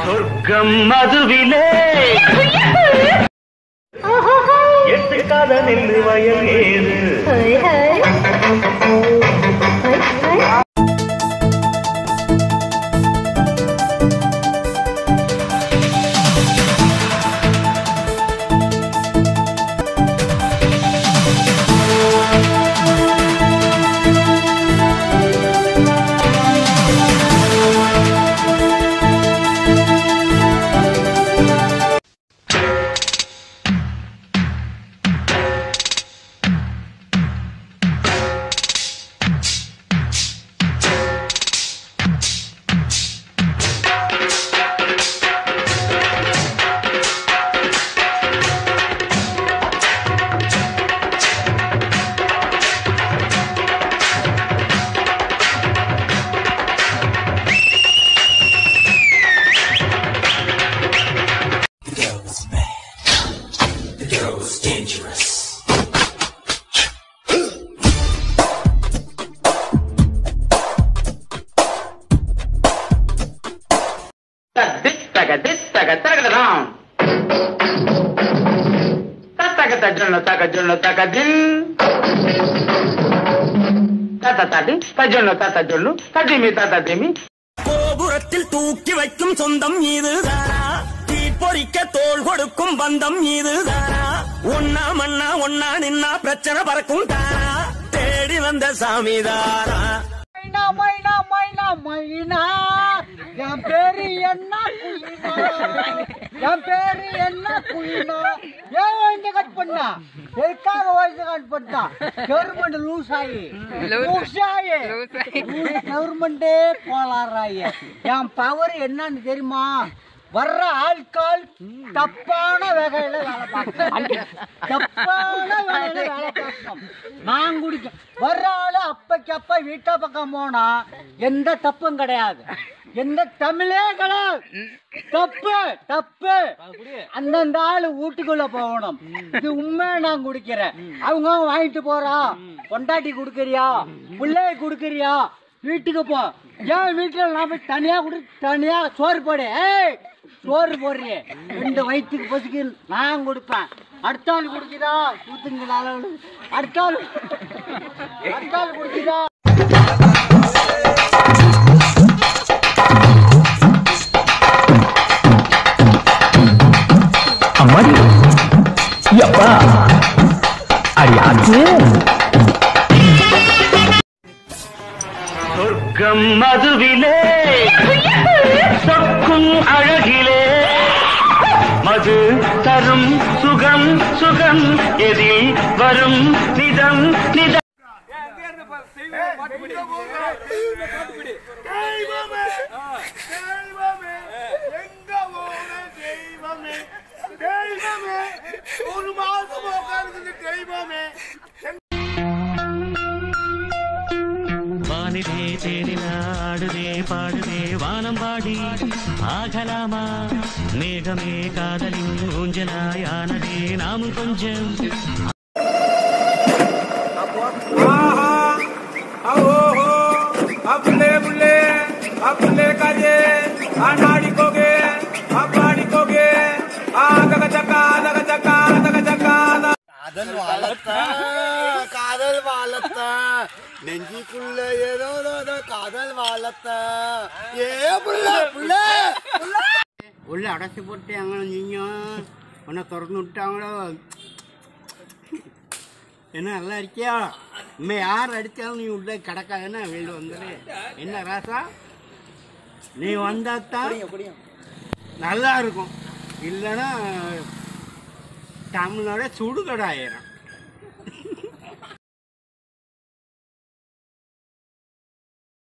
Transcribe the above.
சொர்க்கம் மதுவிலே எட்டுக்காத நெல்லு வயல் ஏது தித்தக தித்தக தகடலாம் தத்தக தஜொன்னு தக ஜொன்னு தக தின் தத்த தடி தஜொன்னு தத்த ஜொல்லு தடிமி தத்த திமி கோபுரத்தில் தூக்கி வைக்கும் சொந்தம் இதுதானா தீ பொறிக்க தோள் கொடுக்கும் பந்தம் இதுதானா ஒன்னா மண்ணா ஒன்னா நின்னா பிரச்சனை பறக்கும் தானா தேடி வந்த சாமிதானா மைனா மைனா மைனா மைனா என் பேரு என்ன குயினா என் பேரு என்ன குயினா ஏன் வயசு கட் பண்ணா எதுக்காக வயசு கட் பண்ணா கவர்மெண்ட் லூஸ் ஆகி லூஸ் ஆகி கவர்மெண்டே கோளாறாயி என் பவர் என்னன்னு தெரியுமா வர்ற ஆட்கள் தப்பான வகையில வேலை பார்க்கணும் தப்பான வகையில வேலை பார்க்கணும் நான் குடிக்க வர்ற ஆளு அப்பைக்கு அப்ப வீட்டை பக்கம் போனா எந்த தப்பும் கிடையாது எந்த தமிழே கிடையாது தப்பு தப்பு அந்தந்த ஆளு வீட்டுக்குள்ள போகணும் இது உண்மை நான் குடிக்கிறேன் அவங்க வாங்கிட்டு போறா பொண்டாட்டி குடுக்கறியா பிள்ளைய குடுக்கறியா வீட்டுக்கு போ ஏன் வீட்டுல நாம தனியா குடு தனியா சோறு போடு ஏய் சோறு போடுறியே ரெண்டு வயிற்றுக்கு பசிக்கு நான் கொடுப்பேன் அடுத்த ஆள் குடிக்குதா ஊத்துங்களா அடுத்த ஆள் அடுத்த ஆள் குடிக்குதா அம்மாடி யப்பா அடியாச்சு சொர்க்கம் மதுவிலே சொக்கும் அழகிலே மது தரும் சுகம் சுகம் எதில் வரும் நிதம் நிதம் வானிலே தேனிலாடுதே பாடுதே வானம் பாடி ஆகலாமா மேகமே காதலின் ஊஞ்சலாயானதே நாமும் கொஞ்சம் புள்ளே புள்ளே புள்ளே காஜே ஆடிக்கோகே அப்பாடிக்கோகே ஆ தக சக்கா தக சக்கா தக சக்கா காதல் வாழத்த காதல் வாழத்த நெஞ்சிக்குள்ள ஏதோ ஏதோ காதல் வாழத்த ஏ புள்ள புள்ள உள்ள அடைச்சி போட்டாங்களோ நீங்க உன்னை திறந்து விட்டாங்களோ என்ன நல்லா இருக்கியா இனிமே யார் அடித்தாலும் நீ உள்ள கிடக்காதுன்னா வெளில வந்துடு என்ன ராசா நீ வந்தாத்தான் நல்லா இருக்கும் இல்லைன்னா தமிழ்நாடு சுடுகடை ஆயிரும்